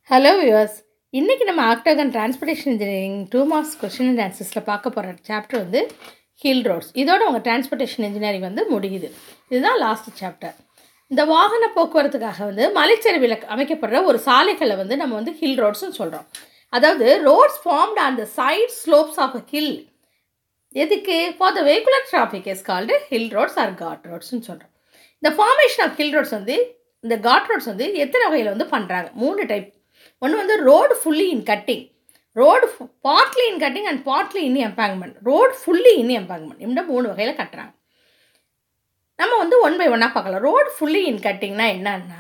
hello viewers இன்றைக்கி நம்ம ஆக்டோகன் transportation engineering two marks question and ஆன்சர்ஸில் பார்க்க போகிற சாப்டர் வந்து ஹில் ரோட்ஸ் இதோட உங்கள் டிரான்ஸ்போர்ட்டேஷன் இன்ஜினியரிங் வந்து முடியுது இதுதான் லாஸ்ட் சாப்டர் இந்த வாகன போக்குவரத்துக்காக வந்து மலைச்சரிவில் அமைக்கப்படுற ஒரு சாலைகளை வந்து நம்ம வந்து ஹில் ரோட்ஸ்னு சொல்கிறோம் அதாவது roads formed on the side slopes of a hill எதுக்கு for the vehicular traffic is called hill roads or ghat ரோட்ஸ்னு சொல்கிறோம் இந்த ஃபார்மேஷன் ஆஃப் ஹில் ரோட்ஸ் வந்து இந்த காட் ரோட்ஸ் வந்து எத்தனை வகையில் வந்து பண்ணுறாங்க மூணு டைப் ஒன்று வந்து road fully in cutting road partly in cutting and partly in embankment road fully in embankment இந்த மூணு வகையில் கட்டுறாங்க நம்ம வந்து ஒன் பை ஒன்னாக பார்க்கலாம் ரோடு ஃபுல்லி இன் கட்டிங்னா என்னன்னா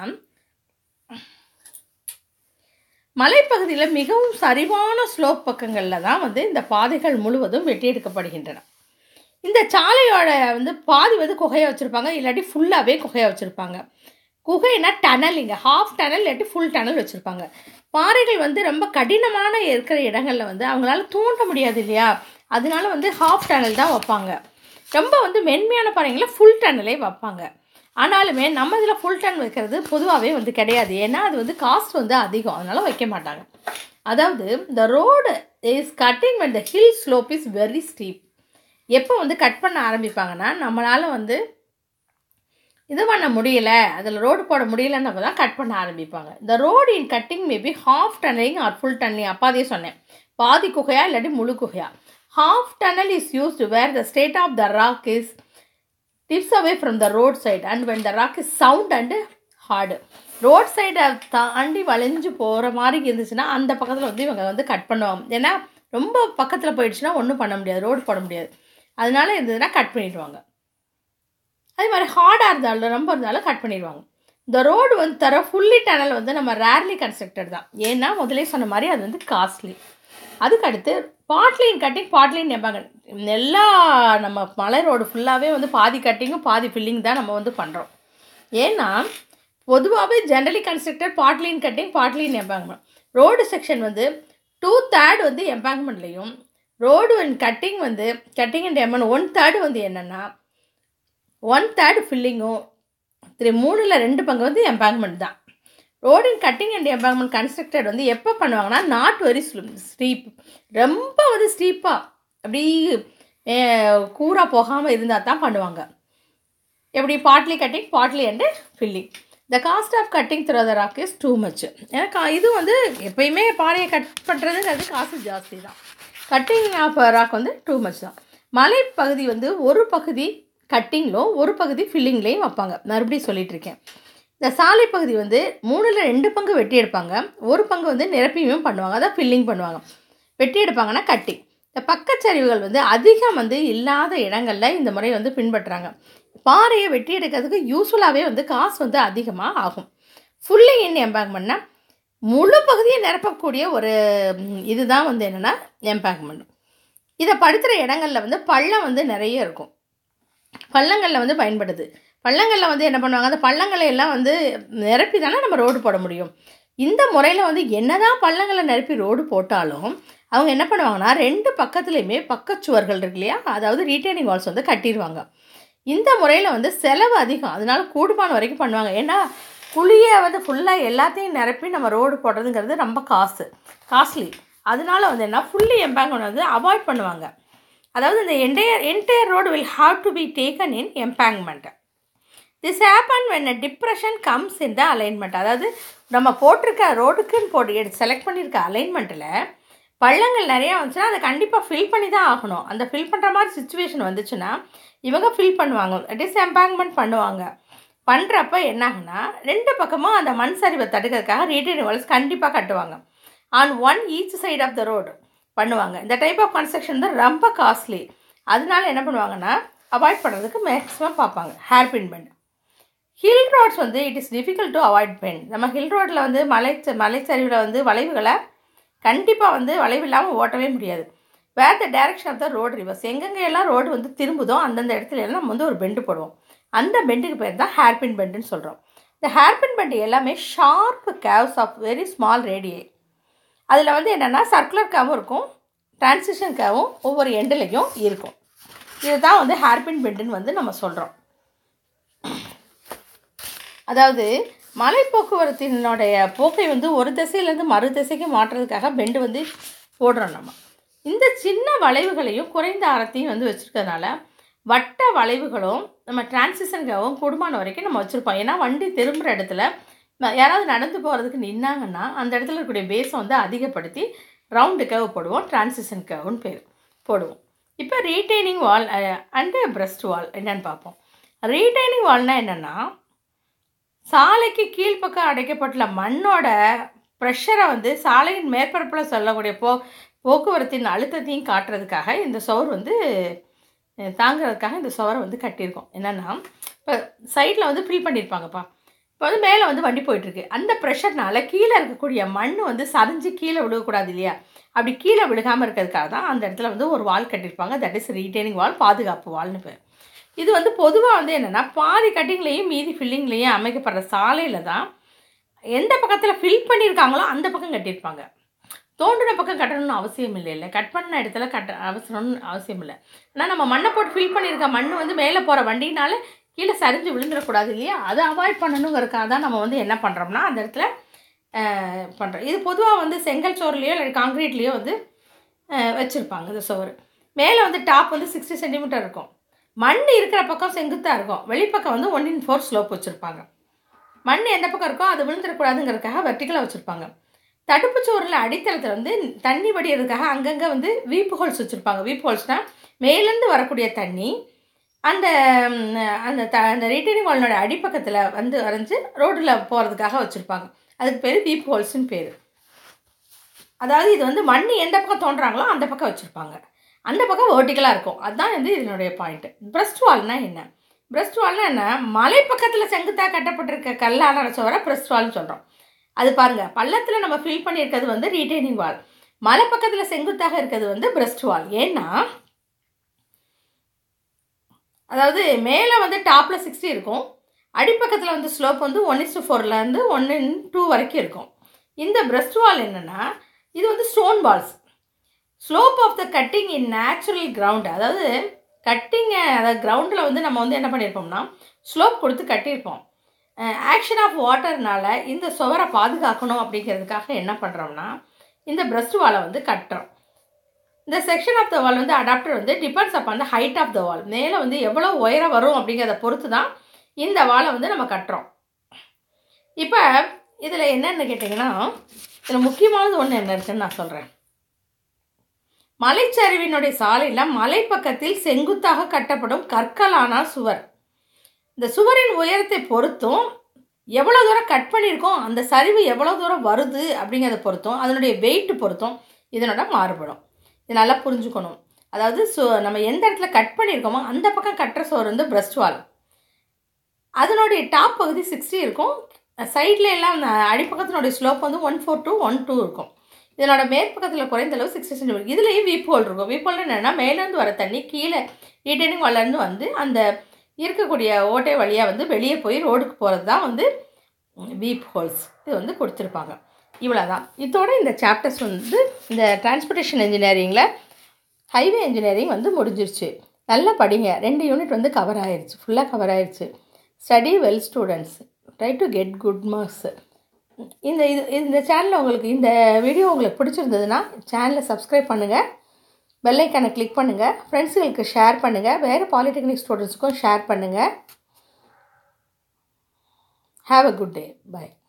மலைப்பகுதியில் மிகவும் சரிவான ஸ்லோப் பக்கங்களில் தான் வந்து இந்த பாதைகள் முழுவதும் வெட்டி எடுக்கப்படுகின்றன இந்த சாலையோட வந்து பாதி வந்து குகையை வச்சுருப்பாங்க இல்லாட்டி ஃபுல்லாகவே குகையை வச்சுருப்பாங்க குகைனா டனல் இங்கே ஹாஃப் டனல் இல்லாட்டி ஃபுல் டனல் வச்சுருப்பாங்க பாறைகள் வந்து ரொம்ப கடினமான இருக்கிற இடங்களில் வந்து அவங்களால தூண்ட முடியாது இல்லையா அதனால வந்து ஹாஃப் டனல் தான் வைப்பாங்க ரொம்ப வந்து மென்மையான பாறைங்களில் ஃபுல் டனலே வைப்பாங்க ஆனாலுமே நம்ம இதில் ஃபுல் டன் வைக்கிறது பொதுவாகவே வந்து கிடையாது ஏன்னா அது வந்து காஸ்ட் வந்து அதிகம் அதனால் வைக்க மாட்டாங்க அதாவது இந்த road is cutting when the hill slope is very steep எப்போ வந்து கட் பண்ண ஆரம்பிப்பாங்கன்னா நம்மளால் வந்து இது பண்ண முடியல அதில் ரோடு போட முடியலன்னு தான் கட் பண்ண ஆரம்பிப்பாங்க இந்த road in cutting maybe half tunneling or full tunneling அப்பாதே சொன்னேன் பாதி குகையா இல்லாட்டி முழு குகையா half tunnel is used where the state of the rock is dips away from the road side and when the rock is sound and hard road சைடை தாண்டி வளைஞ்சு போகிற மாதிரி இருந்துச்சுன்னா அந்த பக்கத்தில் வந்து இவங்க வந்து கட் பண்ணுவாங்க ஏன்னா ரொம்ப பக்கத்தில் போயிடுச்சுன்னா ஒன்றும் பண்ண முடியாது ரோடு போட முடியாது அதனால இருந்ததுன்னா கட் பண்ணிடுவாங்க அதே மாதிரி ஹார்டாக இருந்தாலும் ரொம்ப இருந்தாலும் கட் பண்ணிடுவாங்க இந்த ரோடு வந்து தர ஃபுல்லி டனல் வந்து நம்ம ரேர்லி கன்ஸ்ட்ரக்டட் தான் ஏன்னா முதலே சொன்ன மாதிரி அது வந்து காஸ்ட்லி அதுக்கடுத்து பாட்லின் கட்டிங் பாட்லின் நெப்பாங்க எல்லா நம்ம மலை ரோடு ஃபுல்லாகவே வந்து பாதி கட்டிங்கும் பாதி ஃபில்லிங் தான் நம்ம வந்து பண்ணுறோம் ஏன்னா பொதுவாகவே generally constructed partly in cutting partly in embankment road section வந்து டூ தேர்ட் வந்து எம்பாங்மெண்ட்லேயும் ரோடு அண்ட் கட்டிங் வந்து கட்டிங் அண்ட் எம்மன் ஒன் தேர்டு வந்து என்னென்னா ஒன் தேர்ட் ஃபில்லிங்கும் த்ரீ மூணில் ரெண்டு பங்கு வந்து எம்பாங்மெண்ட் தான் road and cutting and embankment constructed வந்து எப்போ பண்ணுவாங்கன்னா நாட் வெரி ஸ்டீப் ரொம்ப வந்து ஸ்டீப்பாக அப்படி கூறாக போகாமல் இருந்தால் தான் பண்ணுவாங்க எப்படி partly cutting partly and filling the cost of cutting through the rock is too much ஏன்னா இது வந்து எப்பயுமே பாறையை கட் பண்ணுறதுங்கிறது காசு ஜாஸ்தி தான் கட்டிங் ஆஃப் ராக் வந்து டூ மச் தான் மலைப்பகுதி வந்து ஒரு பகுதி கட்டிங்லும் ஒரு பகுதி ஃபில்லிங்லேயும் வைப்பாங்க மறுபடியும் சொல்லிட்டு இருக்கேன் இந்த சாலை பகுதி வந்து மூணில் ரெண்டு பங்கு வெட்டி எடுப்பாங்க ஒரு பங்கு வந்து நிரப்பியும் பண்ணுவாங்க அதான் ஃபில்லிங் பண்ணுவாங்க வெட்டி எடுப்பாங்கன்னா கட்டிங் இந்த பக்கச்சரிவுகள் வந்து அதிகம் வந்து இல்லாத இடங்களில் இந்த முறை வந்து பின்பற்றுறாங்க பாறையை வெட்டி எடுக்கிறதுக்கு யூஸ்ஃபுல்லாகவே வந்து காசு வந்து அதிகமாக ஆகும் ஃபுல்லி இன் எம்பாங்மெண்ட்னா முழு பகுதியை நிரப்பக்கூடிய ஒரு இதுதான் வந்து என்னென்னா எம்பாங்மெண்ட் இதை படுத்துகிற இடங்களில் வந்து பள்ளம் வந்து நிறைய இருக்கும் பள்ளங்களில் வந்து பயன்படுது பள்ளங்களில் வந்து என்ன பண்ணுவாங்க அந்த பள்ளங்களை எல்லாம் வந்து நிரப்பி தானே நம்ம ரோடு போட முடியும் இந்த முறையில் வந்து என்னதான் பள்ளங்களை நிரப்பி ரோடு போட்டாலும் அவங்க என்ன பண்ணுவாங்கன்னா ரெண்டு பக்கத்துலேயுமே பக்கச்சுவர்கள் இருக்கு இல்லையா அதாவது ரீட்டைனிங் வால்ஸ் வந்து கட்டிடுவாங்க இந்த முறையில் வந்து செலவு அதிகம் அதனால கூடுமான வரைக்கும் பண்ணுவாங்க ஏன்னா குழியை வந்து ஃபுல்லாக எல்லாத்தையும் நிரப்பி நம்ம ரோடு போடுறதுங்கிறது ரொம்ப காசு காஸ்ட்லி அதனால வந்து என்ன ஃபுல்லி எம்பேங்மெண்ட் வந்து அவாய்ட் பண்ணுவாங்க அதாவது இந்த entire entire road will have to be taken in embankment this happen when a depression comes in the alignment அதாவது நம்ம போட்டிருக்க ரோடுக்குன்னு போட்டு எடுத்து செலக்ட் பண்ணியிருக்க அலைன்மெண்ட்டில் பள்ளங்கள் நிறையா வந்துச்சுன்னா அதை கண்டிப்பாக ஃபில் பண்ணி தான் ஆகணும் அந்த ஃபில் பண்ணுற மாதிரி சுச்சுவேஷன் வந்துச்சுன்னா இவங்க ஃபில் பண்ணுவாங்க டிஸ் எம்பேங்மெண்ட் பண்ணுவாங்க பண்ணுறப்ப என்னாகுன்னா ரெண்டு பக்கமும் அந்த மண் சரிவை தடுக்கிறதுக்காக ரீட்டைன் வால்ஸ் கண்டிப்பாக கட்டுவாங்க on one each side of the road பண்ணுவாங்க இந்த டைப் ஆஃப் கன்ஸ்ட்ரக்ஷன் தான் ரொம்ப காஸ்ட்லி அதனால என்ன பண்ணுவாங்கன்னா அவாய்ட் பண்ணுறதுக்கு மேக்ஸிமம் பார்ப்பாங்க hairpin bend hill roads வந்து it is difficult to avoid bend நம்ம ஹில் ரோட்டில் வந்து மலை மலைச்சரிவில் வந்து வளைவுகளை கண்டிப்பாக வந்து வளைவு இல்லாமல் ஓட்டவே முடியாது where the direction of the road reverse எங்கெங்கெல்லாம் ரோடு வந்து திரும்புதோ அந்தந்த இடத்துல எல்லாம் நம்ம வந்து ஒரு பெண்டு போடுவோம் அந்த பெண்டுக்கு பேர் தான் ஹேர்பின் பெண்டுன்னு சொல்கிறோம் இந்த ஹேர்பின் பெண்டு எல்லாமே sharp curves of very small radii அதில் வந்து என்னென்னா சர்க்குலர் கேவும் இருக்கும் டிரான்சிஷன் கேவும் ஒவ்வொரு எண்டுலேயும் இருக்கும் இதுதான் வந்து ஹேர்பின் பெண்டுன்னு வந்து நம்ம சொல்கிறோம் அதாவது மலை போக்குவரத்தினுடைய போக்கை வந்து ஒரு திசையிலேருந்து மறு திசைக்கு மாற்றுறதுக்காக பெண்டு வந்து போடுறோம் நம்ம இந்த சின்ன வளைவுகளையும் குறைந்த ஆரத்தையும் வந்து வச்சுருக்கறதுனால வட்ட வளைவுகளும் நம்ம டிரான்சிஷனுக்காகவும் கூடுமான வரைக்கும் நம்ம வச்சுருப்போம் ஏன்னா வண்டி திரும்புகிற இடத்துல ம- யாராவது நடந்து போகிறதுக்கு நின்னாங்கன்னா அந்த இடத்துல இருக்கக்கூடிய பேஸை வந்து அதிகப்படுத்தி ரவுண்டு கர்வ் போடுவோம் டிரான்சிஷன் கர்வ்னு பேர் போடுவோம் இப்போ retaining wall and breast wall என்னன்னு பார்ப்போம் ரீட்டைனிங் வால்னால் என்னென்னா சாலைக்கு கீழ்ப்பக்கம் அடைக்கப்பட்டுள்ள மண்ணோட ப்ரெஷரை வந்து சாலையின் மேற்பரப்பில் சொல்லக்கூடிய போ போக்குவரத்தின் அழுத்தத்தையும் காட்டுறதுக்காக இந்த சுவர் வந்து அஹ், தாங்குறதுக்காக இந்த சுவரை வந்து கட்டியிருக்கோம் என்னென்னா இப்போ சைடில் வந்து ஃபில் பண்ணியிருப்பாங்கப்பா இப்போ வந்து மேலே வந்து வண்டி போயிட்டுருக்கு அந்த ப்ரெஷர்னால கீழே இருக்கக்கூடிய மண் வந்து சரிஞ்சு கீழே விழுகக்கூடாது இல்லையா அப்படி கீழே விழுகாமல் இருக்கிறதுக்காக தான் அந்த இடத்துல வந்து ஒரு வால் கட்டியிருப்பாங்க தட் இஸ் ரீட்டைனிங் வால் பாதுகாப்பு வால்னு பேர் இது வந்து பொதுவாக வந்து என்னென்னா பாதி கட்டிங்லேயும் மீதி ஃபில்லிங்லேயும் அமைக்கப்படுற சாலையில் தான் எந்த பக்கத்தில் ஃபில் பண்ணியிருக்காங்களோ அந்த பக்கம் கட்டியிருப்பாங்க தோண்டின பக்கம் கட்டணும்னு அவசியம் இல்லை இல்லை கட் பண்ண இடத்துல கட்ட அவசரம்னு அவசியம் இல்லை ஆனால் நம்ம மண்ணை போட்டு ஃபில் பண்ணியிருக்க மண் வந்து மேலே போகிற வண்டினால கீழே சரிஞ்சு விழுந்துடக்கூடாது இல்லையா அதை அவாய்ட் பண்ணணுங்கிறதுக்காக தான் நம்ம வந்து என்ன பண்ணுறோம்னா அந்த இடத்துல பண்ணுறோம் இது பொதுவாக வந்து செங்கல் சோறுலேயோ இல்லை காங்க்ரீட்லேயோ வந்து வச்சுருப்பாங்க இந்த சுவர் மேலே வந்து டாப் வந்து சிக்ஸ்டி சென்டிமீட்டர் இருக்கும் மண் இருக்கிற பக்கம் செங்குத்தாக இருக்கும் வெளிப்பக்கம் வந்து ஒன் இன் ஃபோர் ஸ்லோப் வச்சுருப்பாங்க மண் எந்த பக்கம் இருக்கோ அது விழுந்துடக்கூடாதுங்கிறதுக்காக வெர்டிக்கலாக வச்சுருப்பாங்க தடுப்பு சுவரில் அடித்தளத்தில் வந்து தண்ணி வடிகிறதுக்காக அங்கங்கே வந்து வீப்பு ஹோல்ஸ் வச்சுருப்பாங்க வீப்பு ஹோல்ஸ்னால் மேலேருந்து வரக்கூடிய தண்ணி அந்த ம், அந்த த அந்த ரிட்டர்னிங் வாலினோட அடிப்பக்கத்தில் வந்து வரைஞ்சி ரோட்டில் போகிறதுக்காக வச்சுருப்பாங்க அதுக்கு பேர் வீப் ஹோல்ஸ்னு பேர் அதாவது இது வந்து மண் எந்த பக்கம் தோன்றாங்களோ அந்த பக்கம் வச்சுருப்பாங்க அந்த பக்கம் வேர்ட்டிக்கலாக இருக்கும் அதுதான் வந்து இதனுடைய பாயிண்ட்டு பிரஸ்ட் வால்னா என்ன பிரஸ்ட் வால்னா என்ன மலை பக்கத்தில் செங்குத்தாக கட்டப்பட்டிருக்க கல்லான சுவரை பிரஸ்ட் வால்னு சொல்கிறோம் அது பாருங்க பள்ளத்தில் நம்ம ஃபில் பண்ணியிருக்கிறது வந்து ரீட்டைனிங் வால் மலை பக்கத்தில் செங்குத்தாக இருக்கிறது வந்து பிரஸ்ட் வால் ஏன்னா அதாவது மேலே வந்து டாப்பில் சிக்ஸ்டி இருக்கும் அடிப்பக்கத்தில் வந்து ஸ்லோப் வந்து ஒன் இஸ் ஃபோர்லேருந்து ஒன் இன் டூ வரைக்கும் இருக்கும் இந்த பிரஸ்ட் வால் என்னென்னா இது வந்து stone walls slope of the cutting in natural ground அதாவது கட்டிங்கை அதாவது கிரவுண்டில் வந்து நம்ம வந்து என்ன பண்ணியிருப்போம்னா ஸ்லோப் கொடுத்து கட்டியிருப்போம் ஆக்ஷன் ஆஃப் வாட்டர்னால இந்த சுவரை பாதுகாக்கணும் அப்படிங்கிறதுக்காக என்ன பண்ணுறோம்னா இந்த பிரஸ்ட் வாலை வந்து கட்டுறோம் இந்த செக்ஷன் ஆஃப் த வால் வந்து அடாப்டர் வந்து depends upon the height of the wall மேலே வந்து எவ்வளோ உயரம் வரும் அப்படிங்கிறத பொறுத்து தான் இந்த வாலை வந்து நம்ம கட்டுறோம் இப்போ இதில் என்னென்னு கேட்டிங்கன்னா இதில் முக்கியமானது ஒன்று என்ன இருக்குன்னு நான் சொல்கிறேன் மலைச்சரிவினுடைய சாலையில் மலைப்பக்கத்தில் செங்குத்தாக கட்டப்படும் கற்களான சுவர் இந்த சுவரின் உயரத்தை பொறுத்தும் எவ்வளோ தூரம் கட் பண்ணியிருக்கோம் அந்த சரிவு எவ்வளோ தூரம் வருது அப்படிங்கிறத பொறுத்தும் அதனுடைய வெயிட் பொறுத்தும் இதனோட மாறுபடும் இது நல்லா புரிஞ்சுக்கணும் அதாவது சு நம்ம எந்த இடத்துல கட் பண்ணியிருக்கோமோ அந்த பக்கம் கட்டுற சுவர் வந்து பிரஸ்ட் வால் அதனுடைய டாப் பகுதி சிக்ஸ்டி இருக்கும் சைடில் எல்லாம் அந்த அடிப்பக்கத்தினுடைய ஸ்லோப் வந்து one four two one two இருக்கும் இதனோட மேற்பக்கத்தில் குறைந்த அளவு சிக்ஸ்டி சென்டிமீட்டர் இதுலேயும் வீப் ஹோல் இருக்கும் வீப் ஹோல் என்னென்னா மேலேருந்து வர தண்ணி கீழே ரீட்டைனிங் வளர்ந்து வந்து அந்த இருக்கக்கூடிய ஓட்டை வழியாக வந்து வெளியே போய் ரோடுக்கு போகிறது தான் வந்து வீப் ஹோல்ஸ் இது வந்து கொடுத்துருப்பாங்க இவ்வளோ தான் இதோட இந்த சாப்டர்ஸ் வந்து இந்த டிரான்ஸ்போர்ட்டேஷன் இன்ஜினியரிங்கில் ஹைவே இன்ஜினியரிங் வந்து முடிஞ்சிருச்சு நல்லா படிங்க ரெண்டு யூனிட் வந்து கவர் ஆயிருச்சு ஃபுல்லாக கவர் ஆயிருச்சு study well students try to get good marks இந்த இது இந்த சேனலில் உங்களுக்கு இந்த வீடியோ உங்களுக்கு பிடிச்சிருந்ததுன்னா சேனலை சப்ஸ்கிரைப் பண்ணுங்கள் பெல்லைக்கானை கிளிக் பண்ணுங்கள் ஃப்ரெண்ட்ஸுகளுக்கு ஷேர் பண்ணுங்கள் வேறு பாலிடெக்னிக் ஸ்டூடெண்ட்ஸுக்கும் ஷேர் பண்ணுங்கள் have a good day by